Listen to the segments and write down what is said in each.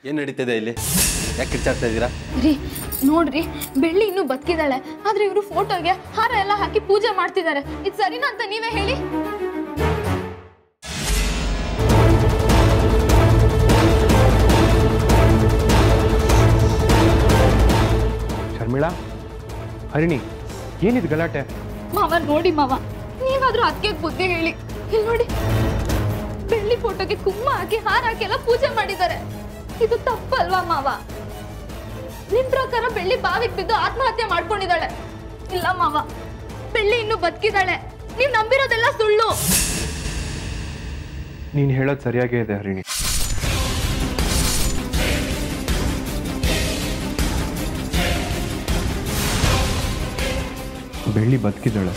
ಏನು ನಡೀತಿದೆ ಇಲ್ಲಿ ಯಾಕೆ ಕಿರ್ಚಾಡ್ತಾ ಇದ್ದೀರಾ ರೀ ನೋಡ್ರಿ ಬೆಳ್ಳಿ ಇನ್ನೂ ಬದುಕಿದಾಳೆ ಆದ್ರೆ ಇವರು ಫೋಟೋಗೆ ಹಾರ ಎಲ್ಲ ಹಾಕಿ ಪೂಜೆ ಮಾಡ್ತಿದ್ದಾರೆ ಇದು ಸರಿನಾ ಅಂತ ನೀವೇ ಹೇಳಿ ಶರ್ಮಿಳಾ ಹರಿಣಿ ಏನಿದು ಗಲಾಟೆ ಮಾವ ನೋಡಿ ಮಾವ ನೀವಾದ್ರೂ ಅದಕ್ಕೆ ಬುದ್ಧಿ ಹೇಳಿ ಇಲ್ಲಿ ನೋಡಿ ಬೆಳ್ಳಿ ಫೋಟೋಗೆ ಕುಂಕುಮ ಹಾಕಿ ಹಾರ ಹಾಕಿ ಎಲ್ಲ ಪೂಜೆ ಮಾಡಿದ್ದಾರೆ ಇದು ತಪ್ಪಲ್ವಾ ಮಾವ ನಿಮ್ ಪ್ರಕಾರ ಬೆಳ್ಳಿ ಬಾವಿಗೆ ಬಿದ್ದು ಆತ್ಮಹತ್ಯೆ ಮಾಡ್ಕೊಂಡಿದ್ದಾಳೆ ಇಲ್ಲ ಮಾವ ಬೆಳ್ಳಿ ಇನ್ನು ಬದುಕಿದಾಳೆ ನೀವ್ ನಂಬಿರೋದೆಲ್ಲ ಸುಳ್ಳು ನೀನು ಹೇಳೋದು ಸರಿಯಾಗೇ ಇದೆ ಹರಿಣಿ ಬೆಳ್ಳಿ ಬದುಕಿದ್ದಾಳೆ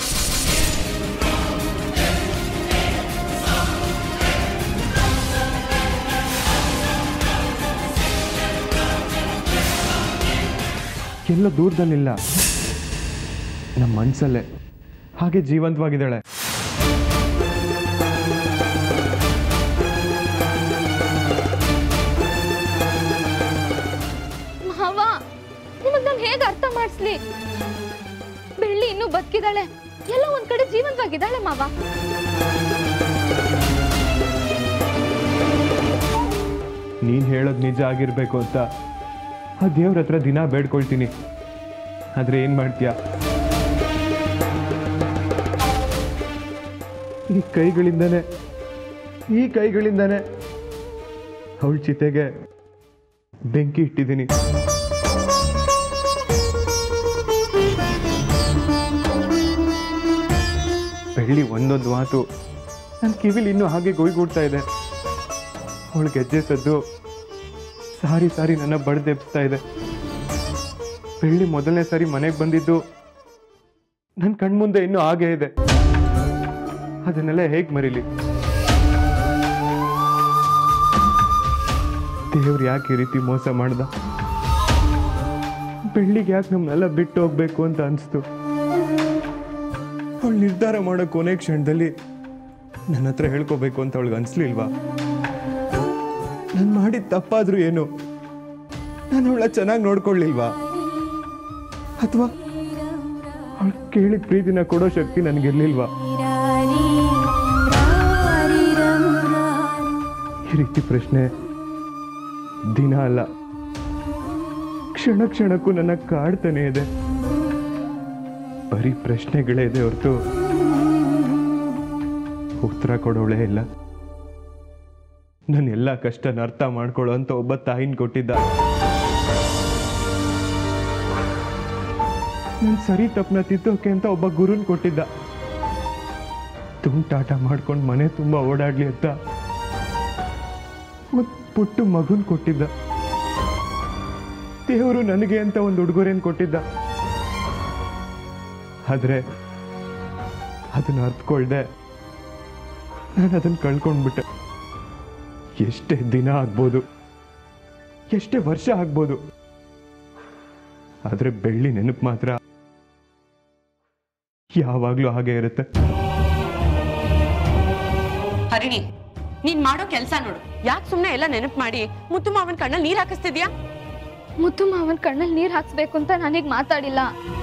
ಎಲ್ಲ ದೂರದಲ್ಲಿಲ್ಲ ನಮ್ಮ ಮನಸ್ಸಲ್ಲೇ ಹಾಗೆ ಜೀವಂತವಾಗಿದ್ದಾಳೆ ಮಾವ ನಿಮಗ್ ನಾನು ಹೇಗೆ ಅರ್ಥ ಮಾಡಿಸ್ಲಿ ಬೆಳ್ಳಿ ಇನ್ನೂ ಬದುಕಿದಾಳೆ ಎಲ್ಲ ಒಂದ್ ಕಡೆ ಜೀವಂತವಾಗಿದ್ದಾಳೆ ಮಾವ ನೀನು ಹೇಳೋದು ನಿಜ ಆಗಿರಬೇಕು ಅಂತ ಆ ದೇವ್ರ ಹತ್ರ ದಿನ ಬೇಡ್ಕೊಳ್ತೀನಿ ಆದರೆ ಏನು ಮಾಡ್ತೀಯ ಈ ಕೈಗಳಿಂದನೇ ಈ ಕೈಗಳಿಂದನೇ ಅವಳ ಚಿತೆಗೆ ಬೆಂಕಿ ಇಟ್ಟಿದ್ದೀನಿ ಬೆಳ್ಳಿ ಒಂದೊಂದು ಮಾತು ನನ್ನ ಕಿವಿಲಿ ಇನ್ನೂ ಹಾಗೆ ಗೊಯ್ಗೂಡ್ತಾ ಇದೆ ಅವಳ ಗೆಜ್ಜೆ ಸದ್ದು ಸಾರಿ ಸಾರಿ ನನ್ನ ಬಡ್ದೆಬ್ಸ್ತಾ ಇದೆ ಬೆಳ್ಳಿ ಮೊದಲನೇ ಸಾರಿ ಮನೆಗೆ ಬಂದಿದ್ದು ನನ್ನ ಕಣ್ಮುಂದೆ ಇನ್ನೂ ಹಾಗೆ ಇದೆ ಅದನ್ನೆಲ್ಲ ಹೇಗೆ ಮರೀಲಿ ದೇವ್ರು ಯಾಕೆ ಈ ರೀತಿ ಮೋಸ ಮಾಡ್ದ ಬೆಳ್ಳಿಗೆ ಯಾಕೆ ನಮ್ಮನ್ನೆಲ್ಲ ಬಿಟ್ಟು ಹೋಗ್ಬೇಕು ಅಂತ ಅನಿಸ್ತು ಅವಳು ನಿರ್ಧಾರ ಮಾಡೋ ಕೊನೆ ಕ್ಷಣದಲ್ಲಿ ನನ್ನ ಹತ್ರ ಹೇಳ್ಕೋಬೇಕು ಅಂತ ಅವಳಿಗೆ ಅನ್ಸ್ಲಿಲ್ವಾ ನಾನು ಮಾಡಿದ ತಪ್ಪಾದ್ರೂ ಏನು ನಾನು ಅವಳ ಚೆನ್ನಾಗಿ ನೋಡ್ಕೊಳ್ಳಿಲ್ವಾ ಅಥವಾ ಅವಳು ಕೇಳಿದ ಪ್ರೀತಿನ ಕೊಡೋ ಶಕ್ತಿ ನನಗಿರ್ಲಿಲ್ವಾ ಈ ರೀತಿ ಪ್ರಶ್ನೆ ದಿನ ಅಲ್ಲ ಕ್ಷಣ ಕ್ಷಣಕ್ಕೂ ನನ್ನ ಕಾಡ್ತಾನೆ ಇದೆ ಬರೀ ಪ್ರಶ್ನೆಗಳೇ ಇದೆ ಹೊರತು ಉತ್ತರ ಕೊಡೋಳೇ ಇಲ್ಲ ನನ್ನ ಎಲ್ಲ ಕಷ್ಟನ ಅರ್ಥ ಮಾಡ್ಕೊಳ್ಳೋ ಅಂತ ಒಬ್ಬ ತಾಯಿನ ಕೊಟ್ಟಿದ್ದ ನನ್ ಸರಿ ತಪ್ಪನ ತಿದ್ದೋಕೆ ಅಂತ ಒಬ್ಬ ಗುರುನ್ ಕೊಟ್ಟಿದ್ದ ತುಂಟಾಟ ಮಾಡ್ಕೊಂಡು ಮನೆ ತುಂಬಾ ಓಡಾಡ್ಲಿ ಅಂತ ಮತ್ ಪುಟ್ಟು ಮಗುನ್ ಕೊಟ್ಟಿದ್ದ ದೇವರು ನನಗೆ ಅಂತ ಒಂದು ಉಡುಗೊರೆನ್ ಕೊಟ್ಟಿದ್ದ ಆದ್ರೆ ಅದನ್ನ ಅರ್ತ್ಕೊಳ್ದೆ ನಾನು ಅದನ್ನ ಕಳ್ಕೊಂಡ್ಬಿಟ್ಟೆ ಎಷ್ಟೇ ದಿನ ಆಗ್ಬೋದು ಎಷ್ಟೇ ವರ್ಷ ಆಗ್ಬೋದು ಆದ್ರೆ ಬೆಳ್ಳಿ ನೆನಪು ಮಾತ್ರ ಯಾವಾಗ್ಲೂ ಹಾಗೆ ಇರುತ್ತೆ ಹರಿಣಿ ನೀನ್ ಮಾಡೋ ಕೆಲ್ಸ ನೋಡು ಯಾಕೆ ಸುಮ್ನೆ ಎಲ್ಲ ನೆನಪು ಮಾಡಿ ಮುತ್ತು ಮಾವನ್ ಕಣ್ಣಲ್ಲಿ ನೀರ್ ಹಾಕಿಸ್ತಿದ್ಯಾ ಮುತ್ತು ಮಾವನ್ ಕಣ್ಣಲ್ಲಿ ನೀರ್ ಹಾಕ್ಸ್ಬೇಕು ಅಂತ ನನಗ್ ಮಾತಾಡಿಲ್ಲ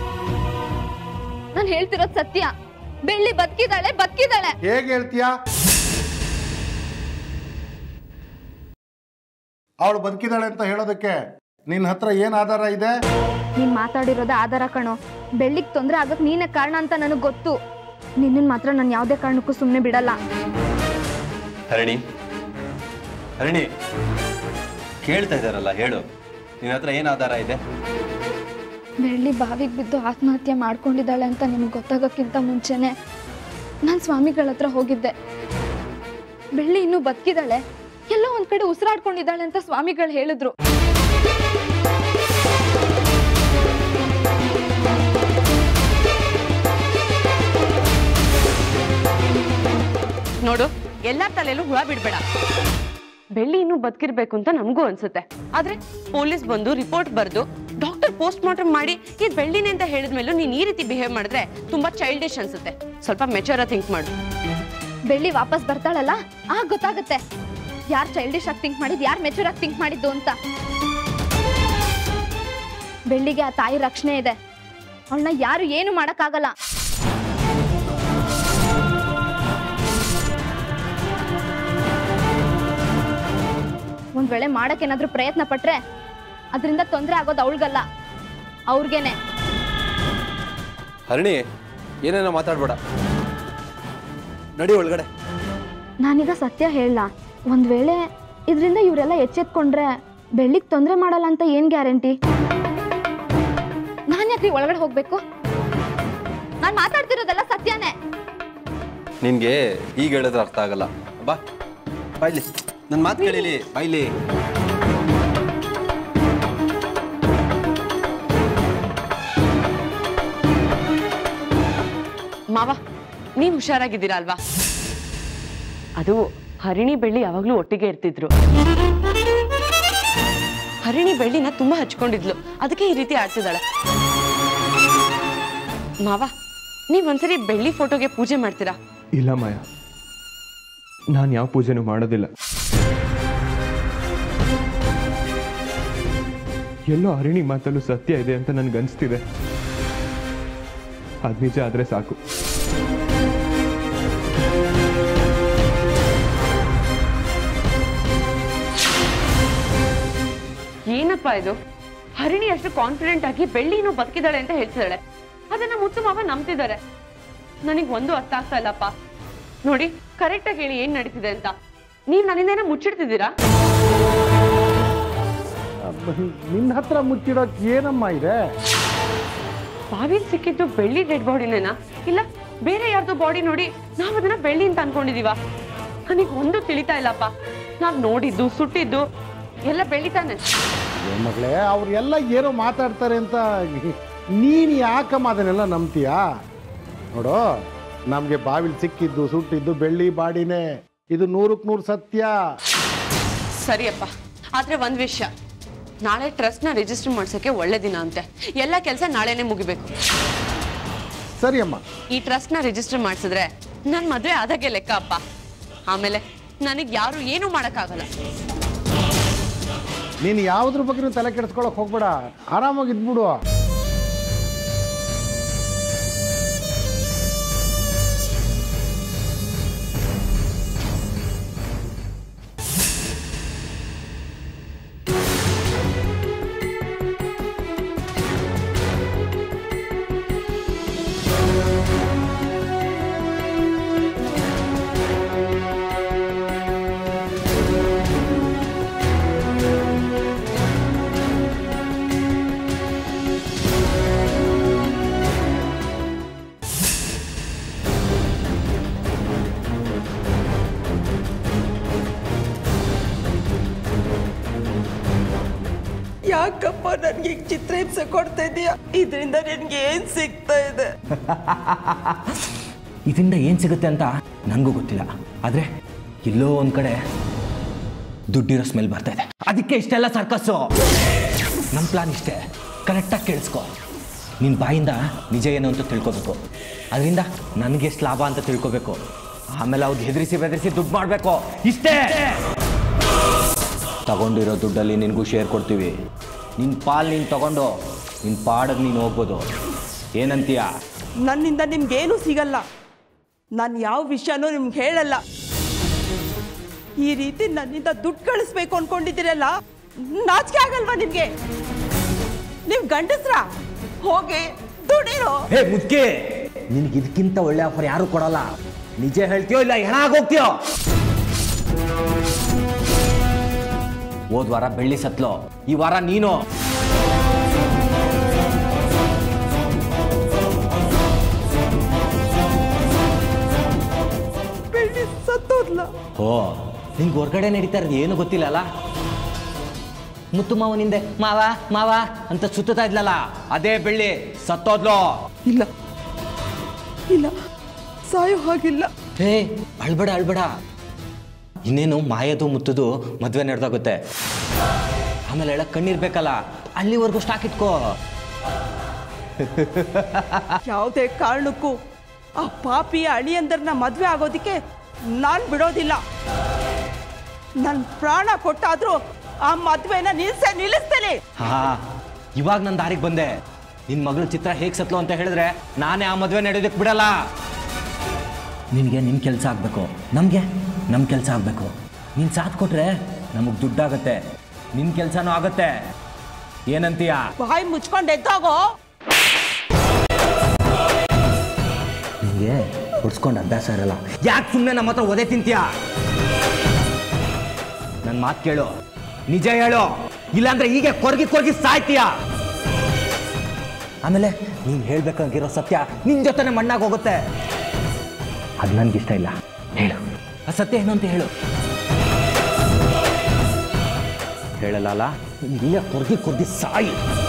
ನಾನು ಹೇಳ್ತಿರೋದ್ ಸತ್ಯ ಬೆಳ್ಳಿ ಬದುಕಿದಾಳೆ ಬದುಕಿದಾಳೆ ಹೇಗೆ ಹೇಳ್ತೀಯಾ ಅವಳು ಬದುಕಿದಾಳೆ ಅಂತ ಹೇಳೋದಕ್ಕೆ ನಿನ್ನ ಹತ್ರ ಏನ್ ಆಧಾರ ಇದೆ ನೀನ್ ಮಾತಾಡಿರೋದೇ ಆಧಾರ ಕಣೋ ಬೆಳ್ಳಿಗ್ ತೊಂದ್ರೆ ಆಗಕ್ ನೀನೇ ಕಾರಣ ಅಂತ ನನಗ್ ಗೊತ್ತು ನಿನ್ನನ್ ಮಾತ್ರ ನಾನು ಯಾವ್ದೇ ಕಾರಣಕ್ಕೂ ಸುಮ್ಮನೆ ಬಿಡಲ್ಲ ಹರಿಣಿ ಹರಿಣಿ ಕೇಳ್ತಾ ಇದ್ದಾರಲ್ಲ ಹೇಳು ನಿನ್ನ ಹತ್ರ ಏನು ಆಧಾರ ಇದೆ ಬೆಳ್ಳಿ ಬಾವಿಗೆ ಬಿದ್ದು ಆತ್ಮಹತ್ಯೆ ಮಾಡ್ಕೊಂಡಿದ್ದಾಳೆ ಅಂತ ನಿಮ್ಗೆ ಗೊತ್ತಾಗೋಕ್ಕಿಂತ ಮುಂಚೆನೆ ನಾನು ಸ್ವಾಮಿಗಳ ಹತ್ರ ಹೋಗಿದ್ದೆ ಬೆಳ್ಳಿ ಇನ್ನೂ ಬದುಕಿದಾಳೆ ಎಲ್ಲೋ ಒಂದ್ ಕಡೆ ಉಸಿರಾಡ್ಕೊಂಡಿದ್ದಾಳೆ ಅಂತ ಸ್ವಾಮಿಗಳು ಹೇಳಿದ್ರು ನೋಡು ಎಲ್ಲಾರ್ ತಲೆಯಲ್ಲೂ ಹುಳ ಬಿಡ್ಬೇಡ ಬೆಳ್ಳಿ ಇನ್ನೂ ಬದುಕಿರ್ಬೇಕು ಅಂತ ನಮಗೂ ಅನ್ಸುತ್ತೆ ಆದ್ರೆ ಪೊಲೀಸ್ ಬಂದು ರಿಪೋರ್ಟ್ ಬರ್ದು ಡಾಕ್ಟರ್ ಪೋಸ್ಟ್ ಮಾರ್ಟಮ್ ಮಾಡಿ ಇದು ಬೆಳ್ಳಿನೇ ಅಂತ ಹೇಳಿದ್ಮೇಲೂ ನೀನ್ ಈ ರೀತಿ ಬಿಹೇವ್ ಮಾಡಿದ್ರೆ ತುಂಬಾ ಚೈಲ್ಡಿಶ್ ಅನ್ಸುತ್ತೆ ಸ್ವಲ್ಪ ಮೆಚೂರ ಥಿಂಕ್ ಮಾಡು ಬೆಳ್ಳಿ ವಾಪಸ್ ಬರ್ತಾಳಲ್ಲ ಆಗ ಗೊತ್ತಾಗುತ್ತೆ ಯಾರು ಚೈಲ್ಡಿಶ್ ಆಗಿ ಥಿಂಕ್ ಮಾಡಿದ್ದು ಯಾರು ಮೆಚೂರ್ ಆಗಿ ಥಿಂಕ್ ಮಾಡಿದ್ದು ಅಂತ ಬೆಳ್ಳಿಗೆ ಆ ತಾಯಿ ರಕ್ಷಣೆ ಇದೆ ಅವಳನ್ನ ಯಾರು ಏನು ಮಾಡೋಕ್ಕಾಗಲ್ಲ ಒಂದ್ ವೇಳೆ ಮಾಡಕ್ಕೇನಾದ್ರೂ ಪ್ರಯತ್ನ ಪಟ್ರೆ ಅದರಿಂದ ತೊಂದರೆ ಆಗೋದು ಅವಳಿಗಲ್ಲ ಅವ್ರಿಗೇನೆ ಹರಣಿ ಏನೇನೋ ಮಾತಾಡ್ಬೇಡ ನಡಿ ಒಳಗಡೆ ನಾನೀಗ ಸತ್ಯ ಹೇಳಲ್ಲ ಒಂದ್ ವೇಳೆ ಇದರಿಂದ ಇವರೆಲ್ಲ ಎಚ್ಚೆತ್ಕೊಂಡ್ರೆ ಬೆಳ್ಳಿಗೆ ತೊಂದರೆ ಮಾಡಲ್ಲ ಅಂತ ಏನ್ ಗ್ಯಾರಂಟಿ ನಾನು ಯಾಕ್ರಿ ಒಳಗಡೆ ಹೋಗ್ಬೇಕು ನಾನು ಮಾತಾಡ್ತಿರೋದೆಲ್ಲ ಸತ್ಯನೇ ನಿನ್ಗೆ ಈಗ ಹೇಳಿದ್ರೆ ಅರ್ಥ ಆಗಲ್ಲ ಬಾ ಬಾಯ್ಲಿ ನನ್ನ ಮಾತು ಕೇಳಿಲಿ ಬಾಯ್ಲಿ ಮಾವ ನೀವು ಹುಷಾರಾಗಿದ್ದೀರಾ ಅಲ್ವಾ ಅದು ಹರಿಣಿ ಬೆಳ್ಳಿ ಯಾವಾಗ್ಲೂ ಒಟ್ಟಿಗೆ ಇರ್ತಿದ್ರು ಹರಿಣಿ ಬೆಳ್ಳಿನ ತುಂಬಾ ಹಚ್ಕೊಂಡಿದ್ಲು ಅದಕ್ಕೆ ಈ ರೀತಿ ಆಡ್ತಿದ್ದಾಳೆ ಮಾವ ನೀವ್ ಒಂದ್ಸರಿ ಬೆಳ್ಳಿ ಫೋಟೋಗೆ ಪೂಜೆ ಮಾಡ್ತೀರಾ ಇಲ್ಲ ಮಾಯ ನಾನು ಯಾವ ಪೂಜೆನೂ ಮಾಡೋದಿಲ್ಲ ಎಲ್ಲೋ ಹರಿಣಿ ಮಾತಲ್ಲೂ ಸತ್ಯ ಇದೆ ಅಂತ ನನ್ಗನ್ಸ್ತಿದೆ ಅದು ನಿಜ ಆದರೆ ಸಾಕು ಏನಪ್ಪಾ ಇದು ಹರಿಣಿ ಅಷ್ಟು ಕಾನ್ಫಿಡೆಂಟ್ ಆಗಿ ಬೆಳ್ಳಿನೂ ಬದುಕಿದಾಳೆ ಅಂತ ಹೇಳ್ತಿದ್ದಾಳೆ ಅದನ್ನ ಮುತ್ತು ಮಾವ ನಂಬ್ತಿದ್ದಾರೆ ನನಗೆ ಒಂದು ಅರ್ಥ ಆಗ್ತಾ ಇಲ್ಲಪ್ಪ ನೋಡಿ ಕರೆಕ್ಟ್ ಆಗಿ ಹೇಳಿ ಏನ್ ನಡೀತಿದೆ ಅಂತ ನೀವ್ ನನ್ನಿಂದ ಮುಚ್ಚಿಡ್ತಿದ್ದೀರಾ ನಿನ್ನ ಹತ್ರ ಮುಚ್ಚಿಡೋಕ್ ಏನಮ್ಮ ಇದೆ ಬಾವಿಲ್ ಸಿಕ್ಕಿದ್ದು ಬೆಳ್ಳಿ ಡೆಡ್ ಬಾಡಿನೇನಾ ಇಲ್ಲ ಬೇರೆ ಯಾರ್ದೋ ಬಾಡಿ ನೋಡಿ ನಾವ್ ಅದನ್ನ ಬೆಳ್ಳಿ ಅಂತ ಅನ್ಕೊಂಡಿದೀವ ನನಗೆ ಒಂದು ತಿಳಿತಾ ಇಲ್ಲಪ್ಪ ನಾವ್ ನೋಡಿದ್ದು ಸುಟ್ಟಿದ್ದು ಎಲ್ಲ ಬೆಳ್ಳಿ ತಾನೆ ಏನ್ ಮಗಳೇ ಅವ್ರೆಲ್ಲ ಏನೋ ಮಾತಾಡ್ತಾರೆ ಅಂತ ನೀನು ಯಾಕಮ್ಮ ಅದನ್ನೆಲ್ಲ ನಂಬ್ತೀಯಾ ನೋಡು ನಮಗೆ ಬಾವಿಲ್ ಸಿಕ್ಕಿದ್ದು ಸುಟ್ಟಿದ್ದು ಬೆಳ್ಳಿ ಬಾಡಿನೇ ಇದು ನೂರಕ್ಕೆ ನೂರು ಸತ್ಯ ಸರಿಯಪ್ಪ ಆದ್ರೆ ಒಂದ್ ವಿಷಯ ನಾಳೆ ಟ್ರಸ್ಟ್ನ ರಿಜಿಸ್ಟರ್ ಮಾಡ್ಸಕ್ಕೆ ಒಳ್ಳೆ ದಿನ ಅಂತೆ ಎಲ್ಲ ಕೆಲಸ ನಾಳೆನೆ ಮುಗಿಬೇಕು ಸರಿಯಮ್ಮ ಈ ಟ್ರಸ್ಟ್ನ ರಿಜಿಸ್ಟರ್ ಮಾಡಿಸಿದ್ರೆ ನನ್ ಮದ್ವೆ ಆದಾಗೆ ಲೆಕ್ಕ ಅಪ್ಪ ಆಮೇಲೆ ನನಗ್ ಯಾರು ಏನೂ ಮಾಡಕ್ಕಾಗಲ್ಲ ನೀನು ಯಾವುದ್ರ ಬಗ್ಗೆ ತಲೆ ಕೆಡಿಸ್ಕೊಳಕ್ ಹೋಗ್ಬೇಡ ಆರಾಮಾಗಿ ಇದ್ಬಿಡು ಯಾಕಪ್ಪ ನನ್ಗೆ ಈಗ ಚಿತ್ರಹಿಂಸೆ ಕೊಡ್ತಾ ಇದೀಯ ಇದರಿಂದ ನಿನ್ಗೆ ಏನ್ ಸಿಗ್ತಾ ಇದೆ ಇದರಿಂದ ಏನು ಸಿಗುತ್ತೆ ಅಂತ ನನಗೂ ಗೊತ್ತಿಲ್ಲ ಆದರೆ ಎಲ್ಲೋ ಒಂದು ಕಡೆ ದುಡ್ಡಿರೋ ಸ್ಮೆಲ್ ಬರ್ತಾ ಇದೆ ಅದಕ್ಕೆ ಇಷ್ಟೆಲ್ಲ ಸರ್ಕಸ್ಸು ನಮ್ಮ ಪ್ಲಾನ್ ಇಷ್ಟೇ ಕರೆಕ್ಟಾಗಿ ಕೇಳಿಸ್ಕೊ ನಿನ್ನ ಬಾಯಿಂದ ನಿಜ ಏನು ಅಂತ ತಿಳ್ಕೊಬೇಕು ಅದರಿಂದ ನನಗೆ ಎಷ್ಟು ಲಾಭ ಅಂತ ತಿಳ್ಕೊಬೇಕು ಆಮೇಲೆ ಅವ್ರು ಹೆದರಿಸಿ ಬೆದರಿಸಿ ದುಡ್ಡು ಮಾಡಬೇಕು ಇಷ್ಟೇ ತಗೊಂಡಿರೋ ದುಡ್ಡಲ್ಲಿ ನಿನಗೂ ಶೇರ್ ಕೊಡ್ತೀವಿ ನಿನ್ನ ಪಾಲ್ ನೀನು ತಗೊಂಡು ನಿನ್ನ ಪಾಡಿಗೆ ನೀನು ಹೋಗ್ಬೋದು ಏನಂತೀಯ ನನ್ನಿಂದ ನಿಮ್ಗೇನು ಸಿಗಲ್ಲ ನಾನು ಯಾವ ವಿಷಯನೂ ನಿಮ್ಗೆ ಹೇಳಲ್ಲ ಈ ರೀತಿ ನನ್ನಿಂದ ದುಡ್ಡು ಕಳಿಸ್ಬೇಕು ಅನ್ಕೊಂಡಿದ್ದೀರಲ್ಲ ನಾಚಿಕೆ ಆಗಲ್ವಾ ನಿಮ್ಗೆ ನೀವು ಗಂಡಸ್ರ ಹೋಗಿ ದುಡಿರೋ ಹೇ ಮುದ್ಕೆ ನಿನಗೆ ಇದಕ್ಕಿಂತ ಒಳ್ಳೆ ಆಫರ್ ಯಾರು ಕೊಡಲ್ಲ ನಿಜ ಹೇಳ್ತೀಯೋ ಇಲ್ಲ ಹೆಣ ಆಗೋಗ್ತೀಯೋ ಹೋದ್ ವಾರ ಬೆಳ್ಳಿ ಸತ್ಲು ಈ ವಾರ ನೀನು ಬೆಳ್ಳಿ ಸತ್ತೋದ್ಲ ಓ ನಿಂಗೆ ಹೊರ್ಗಡೆ ನಡೀತಾ ಇರೋದು ಏನು ಗೊತ್ತಿಲ್ಲ ಅಲ್ಲ ಮುತ್ತು ಮಾವನಿಂದೆ ಮಾವ ಮಾವ ಅಂತ ಸುತ್ತಾ ಇದ್ಲಲ್ಲ ಅದೇ ಬೆಳ್ಳಿ ಸತ್ತೋದ್ಲು ಇಲ್ಲ ಇಲ್ಲ ಸಾಯೋ ಹಾಗಿಲ್ಲ ಹೇ ಅಳ್ಬೇಡ ಅಳ್ಬೇಡ ಇನ್ನೇನು ಮಾಯದು ಮುತ್ತದು ಮದುವೆ ನಡೆದೋಗುತ್ತೆ ಆಮೇಲೆ ಹೇಳಕ್ ಕಣ್ಣಿರ್ಬೇಕಲ್ಲ ಅಲ್ಲಿವರೆಗೂ ಸ್ಟಾಕ್ ಇಟ್ಕೋ ಯಾವುದೇ ಕಾರಣಕ್ಕೂ ಆ ಪಾಪಿಯ ಅಳಿಯಂದರ್ನ ಮದ್ವೆ ಆಗೋದಿಕ್ಕೆ ನಾನ್ ಬಿಡೋದಿಲ್ಲ ನನ್ನ ಪ್ರಾಣ ಕೊಟ್ಟಾದ್ರೂ ಆ ಮದ್ವೆನ ನಿಲ್ಸೆ ನಿಲ್ಲಿಸ್ತೀನಿ ಹಾ ಇವಾಗ ನನ್ನ ದಾರಿಗೆ ಬಂದೆ ನಿನ್ನ ಮಗಳ ಚಿತ್ರ ಹೇಗೆ ಸತ್ಲು ಅಂತ ಹೇಳಿದ್ರೆ ನಾನೇ ಆ ಮದುವೆ ನಡೆಯೋದಕ್ಕೆ ಬಿಡಲ್ಲ ನಿನಗೆ ನಿನ್ನ ಕೆಲಸ ಆಗಬೇಕು ನಮಗೆ ನಮ್ಮ ಕೆಲಸ ಆಗಬೇಕು ನೀನು ಸಾಥ್ ಕೊಟ್ರೆ ನಮಗೆ ದುಡ್ಡಾಗತ್ತೆ ನಿನ್ನ ಕೆಲಸನೂ ಆಗತ್ತೆ ಏನಂತೀಯ ಬಾಯಿ ಮುಚ್ಕೊಂಡು ಎದ್ದೋಗೋ ನಿನಗೆ ಹೊಡ್ಸ್ಕೊಂಡು ಅಭ್ಯಾಸ ಇರಲ್ಲ ಯಾಕೆ ಸುಮ್ಮನೆ ನಮ್ಮ ಹತ್ರ ಒದೆ ತಿಂತೀಯ ನನ್ನ ಮಾತು ಕೇಳು ನಿಜ ಹೇಳು ಇಲ್ಲಾಂದ್ರೆ ಹೀಗೆ ಕೊರ್ಗಿ ಕೊರ್ಗಿ ಸಾಯ್ತೀಯ ಆಮೇಲೆ ನೀನು ಹೇಳ್ಬೇಕಾಗಿರೋ ಸತ್ಯ ನಿನ್ನ ಜೊತೆನೆ ಮಣ್ಣಾಗಿ ಹೋಗುತ್ತೆ ಅದು ನನಗಿಷ್ಟ ಇಲ್ಲ ಹೇಳು ಆ ಸತ್ಯ ಏನು ಅಂತ ಹೇಳು ಹೇಳಲ್ಲ ಇಲ್ಲೇ ಕೊರ್ಗಿ ಕೊರ್ಗಿ ಸಾಯಿ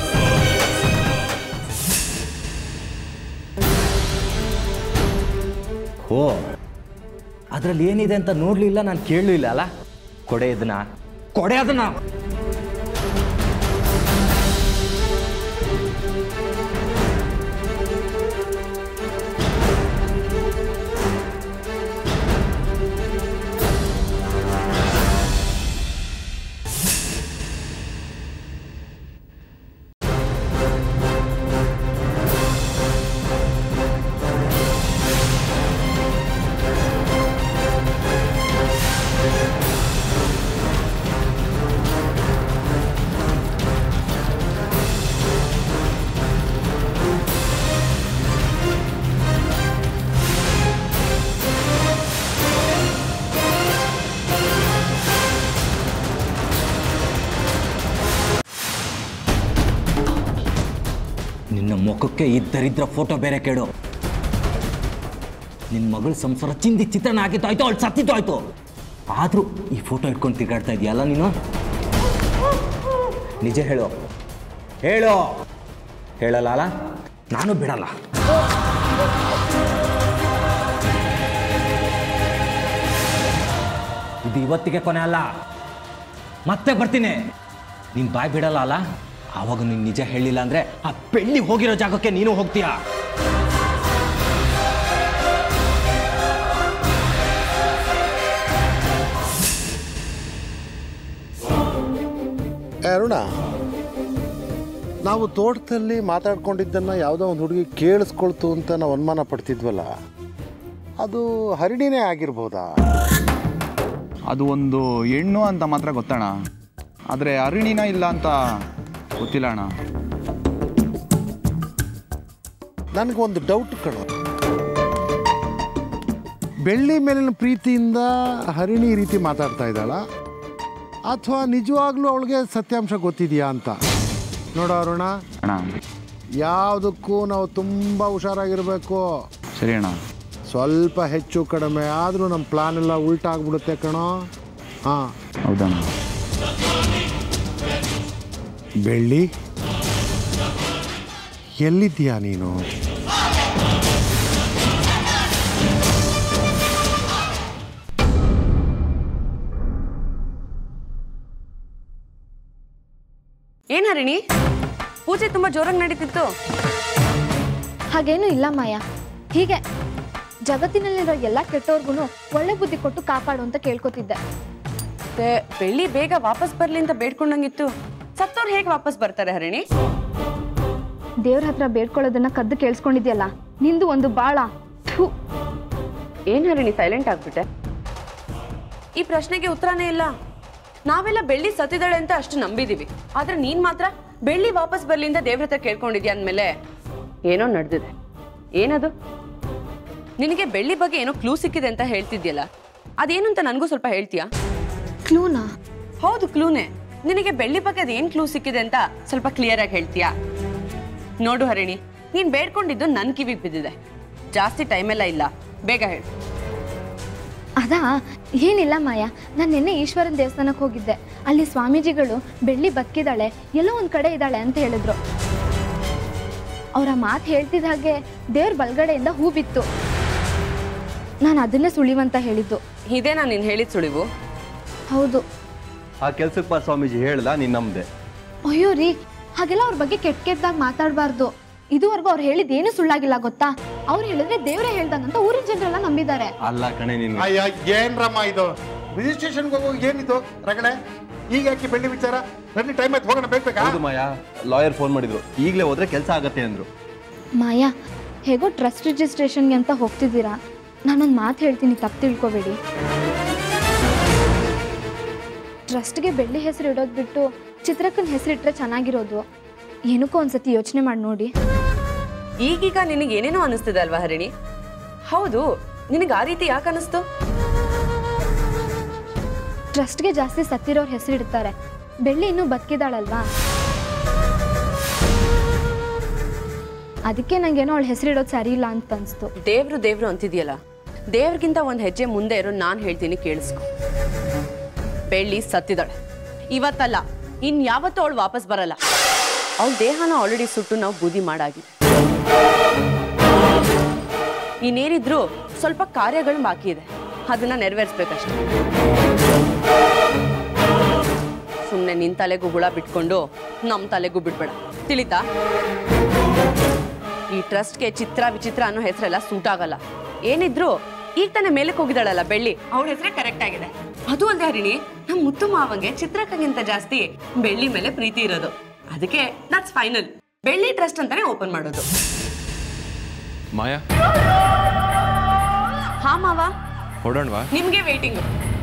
ಓ ಅದ್ರಲ್ಲಿ ಏನಿದೆ ಅಂತ ನೋಡ್ಲಿಲ್ಲ ನಾನು ಕೇಳಲಿಲ್ಲ ಅಲ್ಲ ಕೊಡೆ ಇದನ್ನ ಕೊಡೆ ಅದನ್ನ ನಿನ್ನ ಮುಖಕ್ಕೆ ಈ ದರಿದ್ರ ಫೋಟೋ ಬೇರೆ ಕೇಳು ನಿನ್ನ ಮಗಳ ಸಂಸಾರ ಚಿಂದಿ ಚಿತ್ರಣ ಆಗಿತ್ತು ಆಯ್ತು ಅವಳು ಸತ್ತಿದ್ದು ಆಯ್ತು ಆದರೂ ಈ ಫೋಟೋ ಇಟ್ಕೊಂಡು ತಿರುಗಾಡ್ತಾ ಇದೆಯಲ್ಲ ನೀನು ನಿಜ ಹೇಳು ಹೇಳು ಹೇಳಲ್ಲ ಅಲ್ಲ ನಾನು ಬಿಡಲ್ಲ ಇದು ಇವತ್ತಿಗೆ ಕೊನೆ ಅಲ್ಲ ಮತ್ತೆ ಬರ್ತೀನಿ ನೀನು ಬಾಯ್ ಬಿಡಲ್ಲ ಅಲ್ಲ ಆವಾಗ ನೀನು ನಿಜ ಹೇಳಿಲ್ಲ ಅಂದ್ರೆ ಆ ಬೆಳ್ಳಿ ಹೋಗಿರೋ ಜಾಗಕ್ಕೆ ನೀನು ಹೋಗ್ತೀಯಾ ಏ, ಅರುಣ ನಾವು ತೋಟದಲ್ಲಿ ಮಾತಾಡ್ಕೊಂಡಿದ್ದನ್ನು ಯಾವುದೋ ಒಂದು ಹುಡುಗಿ ಕೇಳಿಸ್ಕೊಳ್ತು ಅಂತ ನಾವು ಅನುಮಾನ ಪಡ್ತಿದ್ವಲ್ಲ ಅದು ಹರಿಣಿನೇ ಆಗಿರ್ಬೋದಾ ಅದು ಒಂದು ಹೆಣ್ಣು ಅಂತ ಮಾತ್ರ ಗೊತ್ತಣ್ಣ ಆದರೆ ಅರುಣಿನ ಇಲ್ಲ ಅಂತ ಗೊತ್ತಿಲ್ಲ ಅಣ್ಣ ನನಗೊಂದು ಡೌಟ್ ಕಣ ಬೆಳ್ಳಿ ಮೇಲಿನ ಪ್ರೀತಿಯಿಂದ ಹರಿಣಿ ಈ ರೀತಿ ಮಾತಾಡ್ತಾ ಇದ್ದಾಳ ಅಥವಾ ನಿಜವಾಗ್ಲೂ ಅವಳಿಗೆ ಸತ್ಯಾಂಶ ಗೊತ್ತಿದೆಯಾ ಅಂತ ನೋಡೋ ಅರುಣ ಅಣ್ಣ ಯಾವುದಕ್ಕೂ ನಾವು ತುಂಬ ಹುಷಾರಾಗಿರಬೇಕು ಸರಿ ಅಣ್ಣ ಸ್ವಲ್ಪ ಹೆಚ್ಚು ಕಡಿಮೆ ಆದರೂ ನಮ್ಮ ಪ್ಲಾನ್ ಎಲ್ಲ ಉಲ್ಟಾಗ್ಬಿಡುತ್ತೆ ಕಣೋ ಹಾಂ ಹೌದಣ್ಣ ಬೆಳ್ಳಿ ಎಲ್ಲಿದ್ದೀಯಾ ನೀನು ಏನ್ ಹರಿಣಿ ಪೂಜೆ ತುಂಬಾ ಜೋರಾಗಿ ನಡೀತಿತ್ತು ಹಾಗೇನೂ ಇಲ್ಲ ಮಾಯ ಹೀಗೆ ಜಗತ್ತಿನಲ್ಲಿರೋ ಎಲ್ಲ ಕೆಟ್ಟವ್ರಿಗೂ ಒಳ್ಳೆ ಬುದ್ಧಿ ಕೊಟ್ಟು ಕಾಪಾಡು ಅಂತ ಕೇಳ್ಕೊತಿದ್ದೆ ಮತ್ತೆ ಬೆಳ್ಳಿ ಬೇಗ ವಾಪಸ್ ಬರ್ಲಿ ಅಂತ ಬೇಡ್ಕೊಂಡಂಗಿತ್ತು ಸತ್ತವ್ರು ಹೇಗೆ ವಾಪಸ್ ಬರ್ತಾರೆ ಹರಿಣಿ ದೇವ್ರ ಹತ್ರ ಬೇಡ್ಕೊಳ್ಳೋದನ್ನ ಕದ್ದು ಕೇಳಿಸ್ಕೊಂಡಿದ್ಯಲ್ಲ ನಿಂದು ಒಂದು ಬಾಳ ಥು ಏನ್ ಹರಿಣಿ ಸೈಲೆಂಟ್ ಆಗ್ಬಿಟ್ಟೆ ಈ ಪ್ರಶ್ನೆಗೆ ಉತ್ತರನೇ ಇಲ್ಲ ನಾವೆಲ್ಲ ಬೆಳ್ಳಿ ಸತ್ತಿದ್ದಾಳೆ ಅಂತ ಅಷ್ಟು ನಂಬಿದೀವಿ ಆದ್ರೆ ನೀನ್ ಮಾತ್ರ ಬೆಳ್ಳಿ ವಾಪಸ್ ಬರ್ಲಿ ಅಂತ ದೇವ್ರ ಹತ್ರ ಕೇಳ್ಕೊಂಡಿದ್ಯಾ ಅಂದ್ಮೇಲೆ ಏನೋ ನಡೆದಿದೆ ಏನದು ನಿನಗೆ ಬೆಳ್ಳಿ ಬಗ್ಗೆ ಏನೋ ಕ್ಲೂ ಸಿಕ್ಕಿದೆ ಅಂತ ಹೇಳ್ತಿದ್ಯಲ್ಲ ಅದೇನು ಅಂತ ನನಗೂ ಸ್ವಲ್ಪ ಹೇಳ್ತೀಯಾ ಕ್ಲೂನಾ ಹೌದು ಕ್ಲೂನೆ ನಿನಗೆ ಬೆಳ್ಳಿ ಬಗ್ಗೆ ಅದೇನ್ ಕ್ಲೂ ಸಿಕ್ಕಿದೆ ಅಂತ ಸ್ವಲ್ಪ ಕ್ಲಿಯರ್ ಆಗಿ ಹೇಳ್ತೀಯಾ ನೋಡು ಹರಿಣಿ ನೀನ್ ಬೇಡ್ಕೊಂಡಿದ್ದು ನನ್ ಕಿವಿಗೆ ಬಿದ್ದಿದೆ ಜಾಸ್ತಿ ಟೈಮ್ ಎಲ್ಲ ಇಲ್ಲ ಬೇಗ ಹೇಳು ಅದಾ ಏನಿಲ್ಲ ಮಾಯ ನಾನು ನಿನ್ನೆ ಈಶ್ವರನ ದೇವಸ್ಥಾನಕ್ಕೆ ಹೋಗಿದ್ದೆ ಅಲ್ಲಿ ಸ್ವಾಮೀಜಿಗಳು ಬೆಳ್ಳಿ ಬದುಕಿದಾಳೆ ಎಲ್ಲೋ ಒಂದು ಕಡೆ ಇದ್ದಾಳೆ ಅಂತ ಹೇಳಿದ್ರು ಅವರ ಮಾತು ಹೇಳ್ತಿದ್ದ ಹಾಗೆ ದೇವ್ರ ಬಲ್ಗಡೆಯಿಂದ ಹೂ ಬಿತ್ತು ನಾನು ಅದನ್ನೇ ಸುಳಿವಂತ ಹೇಳಿದ್ದು ಇದೇ ನಾನು ನೀನು ಹೇಳಿದ ಸುಳಿವು ಹೌದು ಆ ಕೆಲ್ಸಕ್ಕೆ ಬಾ ಸ್ವಾಮೀಜಿ ಹೇಳ್ದ ನೀನ್ ನಮ್ದೆ ಅಯ್ಯೋ ರೀ ಹಾಗೆಲ್ಲ ಅವ್ರ ಬಗ್ಗೆ ಕೆಟ್ಟ ಕೆಟ್ಟದಾಗ ಮಾತಾಡಬಾರ್ದು ಇದುವರೆಗೂ ಅವ್ರು ಹೇಳಿದ ಏನು ಸುಳ್ಳಾಗಿಲ್ಲ ಗೊತ್ತಾ ಅವ್ರು ಹೇಳಿದ್ರೆ ದೇವ್ರೇ ಹೇಳ್ದಂಗಂತ ಊರಿನ ಜನರೆಲ್ಲ ನಂಬಿದ್ದಾರೆ ಅಲ್ಲ ಕಣೆ ನೀನು ಅಯ್ಯ ಏನ್ರಮ್ಮ ಇದು ರಿಜಿಸ್ಟ್ರೇಷನ್ಗೆ ಹೋಗೋಗಿ ಏನಿದು ರಗಳೆ ಈಗ ಯಾಕೆ ಬೆಳ್ಳಿ ವಿಚಾರ ನಲ್ಲಿ ಟೈಮ್ ಆಯ್ತು ಹೋಗೋಣ ಬೇಕು ಬೇಕಾ ಹೌದು ಮಾಯಾ ಲಾಯರ್ ಫೋನ್ ಮಾಡಿದ್ರು ಈಗಲೇ ಹೋದ್ರೆ ಕೆಲಸ ಆಗತ್ತೆ ಅಂದ್ರು ಮಾಯಾ ಹೇಗೋ ಟ್ರಸ್ಟ್ ರಿಜಿಸ್ಟ್ರೇಷನ್ಗೆ ಅಂತ ಹೋಗ್ತಿದ್ದೀರಾ ನಾನೊಂದು ಮಾತು ಹೇಳ್ತೀನಿ ತಪ್ಪು ತಿಳ್ಕೊಬೇಡಿ ಟ್ರಸ್ಟ್ಗೆ ಬೆಳ್ಳಿ ಹೆಸರು ಇಡೋದು ಬಿಟ್ಟು ಚಿತ್ರಕ್ಕನ ಹೆಸರಿಟ್ರೆ ಚೆನ್ನಾಗಿರೋದು ಏನಕ್ಕೋ ಒಂದ್ಸತಿ ಯೋಚನೆ ಮಾಡಿ ನೋಡಿ ಈಗೀಗ ನಿನಗೆ ಏನೇನೋ ಅನಿಸ್ತಿದೆ ಅಲ್ವಾ ಹರಿಣಿ ಹೌದು ನಿನಗೆ ಆ ರೀತಿ ಯಾಕೆ ಅನಿಸ್ತು ಟ್ರಸ್ಟ್ಗೆ ಜಾಸ್ತಿ ಸತ್ತಿರೋರ್ ಹೆಸರಿಡ್ತಾರೆ ಬೆಳ್ಳಿ ಇನ್ನೂ ಬದುಕಿದಾಳಲ್ವಾ ಅದಕ್ಕೆ ನಂಗೇನೋ ಅವಳ ಹೆಸರಿಡೋದು ಸರಿ ಇಲ್ಲ ಅಂತ ಅನಿಸ್ತು ದೇವ್ರು ದೇವ್ರು ಅಂತಿದ್ಯಲ್ಲ ದೇವ್ರಿಗಿಂತ ಒಂದು ಹೆಜ್ಜೆ ಮುಂದೆ ಇರೋ ನಾನು ಹೇಳ್ತೀನಿ ಕೇಳಿಸ್ಕೊ ಬೆಳ್ಳಿ ಸತ್ತಿದಾಳೆ ಇವತ್ತಲ್ಲ ಇನ್ ಯಾವತ್ತೂ ಅವಳು ವಾಪಸ್ ಬರಲ್ಲ ಅವಳ ದೇಹನ ಆಲ್ರೆಡಿ ಸುಟ್ಟು ನಾವು ಬೂದಿ ಮಾಡಾಗಿದೆ ಇನ್ನೇನಿದ್ರು ಸ್ವಲ್ಪ ಕಾರ್ಯಗಳು ಬಾಕಿ ಇದೆ ಅದನ್ನ ನೆರವೇರಿಸ್ಬೇಕಷ್ಟೆ ಸುಮ್ಮನೆ ನಿನ್ ತಲೆಗೂ ಹುಳ ಬಿಟ್ಕೊಂಡು ನಮ್ಮ ತಲೆಗೂ ಬಿಡ್ಬೇಡ ತಿಳಿತಾ ಈ ಟ್ರಸ್ಟ್ಗೆ ಚಿತ್ರ ವಿಚಿತ್ರ ಅನ್ನೋ ಹೆಸರೆಲ್ಲ ಸೂಟ್ ಆಗಲ್ಲ ಏನಿದ್ರು ಈಗ ತಾನೇ ಮೇಲಕ್ಕೆ ಹೋಗಿದ್ದಾಳಲ್ಲ ಬೆಳ್ಳಿ ಅವಳ ಹೆಸರೇ ಕರೆಕ್ಟ್ ಆಗಿದೆ ಅದು ಅಲ್ಲದೆ ಹರಿಣಿ ನಮ್ಮ ಮುತ್ತು ಮಾವಂಗೆ ಚಿತ್ರಕ್ಕಿಂತ ಜಾಸ್ತಿ ಬೆಳ್ಳಿ ಮೇಲೆ ಪ್ರೀತಿ ಇರೋದು ಅದಕ್ಕೆ ದಟ್ಸ್ ಫೈನಲ್ ಬೆಳ್ಳಿ ಟ್ರಸ್ಟ್ ಅಂತಾನೆ ಓಪನ್ ಮಾಡೋದು ಮಾಯಾ ಹಾ ಮಾವ ಹೊಡೋಣವಾ ನಿಮ್ಗೆ ವೇಟಿಂಗ್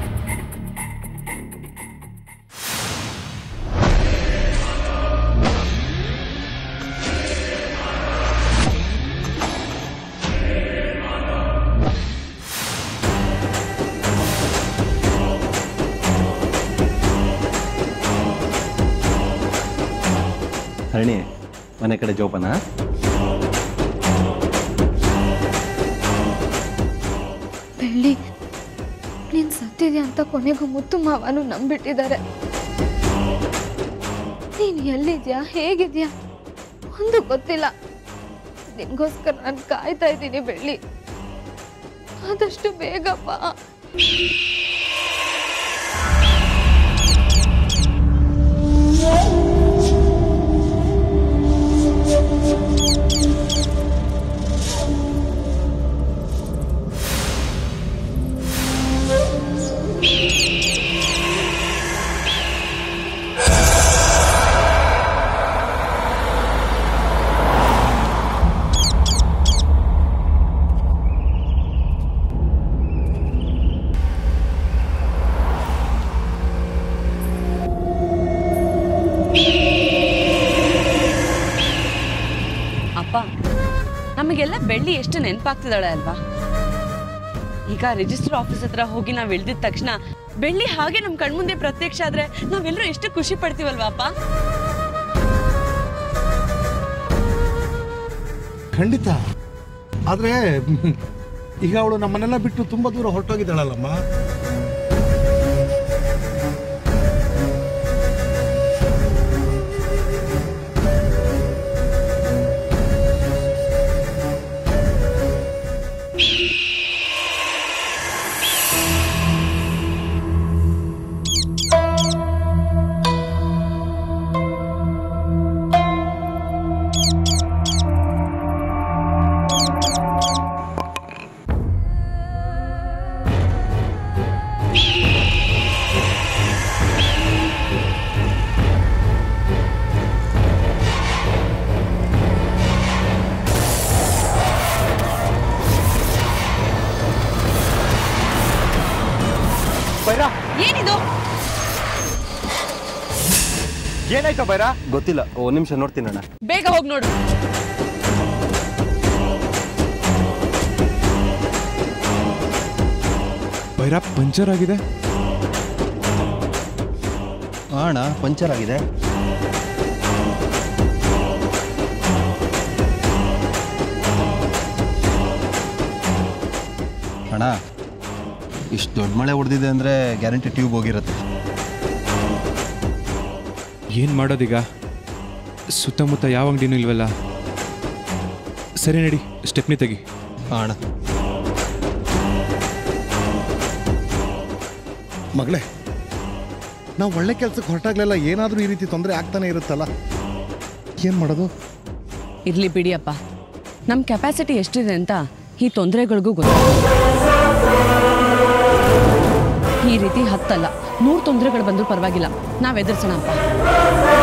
ಹರಣಿ ಮನೆ ಕಡೆ ಜೋಪಾನ ಬೆಳ್ಳಿ ನೀನ್ ಸತ್ತಿದ್ಯಾ ಅಂತ ಕೊನೆಗೂ ಮುತ್ತು ಮಾವನು ನಂಬಿಟ್ಟಿದ್ದಾರೆ ನೀನ್ ಎಲ್ಲಿದ್ಯಾ ಹೇಗಿದ್ಯಾ ಒಂದು ಗೊತ್ತಿಲ್ಲ ನಿನ್ಗೋಸ್ಕರ ನಾನು ಕಾಯ್ತಾ ಇದ್ದೀನಿ ಬೆಳ್ಳಿ ಆದಷ್ಟು ಬೇಗ ಬಾ ಅಪ್ಪ ನಮಗೆಲ್ಲ ಬೆಳ್ಳಿ ಎಷ್ಟು ನೆನಪಾಗ್ತಿದ್ದಾಳೆ ಅಲ್ವಾ ಈಗ ರಿಜಿಸ್ಟರ್ ಆಫೀಸ್ ಹತ್ರ ಹೋಗಿ ನಾವ್ ಇಳ್ದಿದ ತಕ್ಷಣ ಬೆಳ್ಳಿ ಹಾಗೆ ನಮ್ ಕಣ್ಮುಂದೆ ಪ್ರತ್ಯಕ್ಷ ಆದ್ರೆ ನಾವೆಲ್ಲರೂ ಎಷ್ಟು ಖುಷಿ ಪಡ್ತೀವಲ್ವಾ ಅಪ್ಪ ಖಂಡಿತ ಆದ್ರೆ ಈಗ ಅವಳು ನಮ್ಮನ್ನೆಲ್ಲ ಬಿಟ್ಟು ತುಂಬಾ ದೂರ ಹೊರಟೋಗಿದ್ದಾಳಲ್ಲಮ್ಮ ಬೈರಾ ಏನಿದು ಏನಾಯ್ತು ಬೈರಾ ಗೊತ್ತಿಲ್ಲ ಒಂದು ನಿಮಿಷ ನೋಡ್ತೀನಿ ಅಣ್ಣ ಬೇಗ ಹೋಗಿ ನೋಡು ಬೈರಾ ಪಂಚರ್ ಆಗಿದೆ ಆ ಅಣ್ಣ ಪಂಚರ್ ಆಗಿದೆ ಅಣ್ಣ ಇಷ್ಟು ದೊಡ್ಡ ಮಳೆ ಹೊಡೆದಿದೆ ಅಂದರೆ ಗ್ಯಾರಂಟಿ ಟ್ಯೂಬ್ ಹೋಗಿರುತ್ತೆ ಏನು ಮಾಡೋದೀಗ ಸುತ್ತಮುತ್ತ ಯಾವ ಅಂಗಡಿನೂ ಇಲ್ವಲ್ಲ ಸರಿ ನಡಿ ಸ್ಟೆಪ್ನಿ ತೆಗಿ ಆ ಅಣ್ಣ ಮಗಳೇ ನಾವು ಒಳ್ಳೆ ಕೆಲ್ಸಕ್ಕೆ ಹೊರಟಾಗ್ಲೆಲ್ಲ ಏನಾದರೂ ಈ ರೀತಿ ತೊಂದರೆ ಆಗ್ತಾನೆ ಇರುತ್ತಲ್ಲ ಏನು ಮಾಡೋದು ಇರ್ಲಿ ಬಿಡಿ ಅಪ್ಪ ನಮ್ ಕೆಪಾಸಿಟಿ ಎಷ್ಟಿದೆ ಅಂತ ಈ ತೊಂದರೆಗಳಿಗೂ ಗೊತ್ತು ಈ ರೀತಿ ಹತ್ತಲ್ಲ ನೂರು ತೊಂದರೆಗಳು ಬಂದರೂ ಪರವಾಗಿಲ್ಲ ನಾವು ಎದುರಿಸೋಣ ಅಪ್ಪ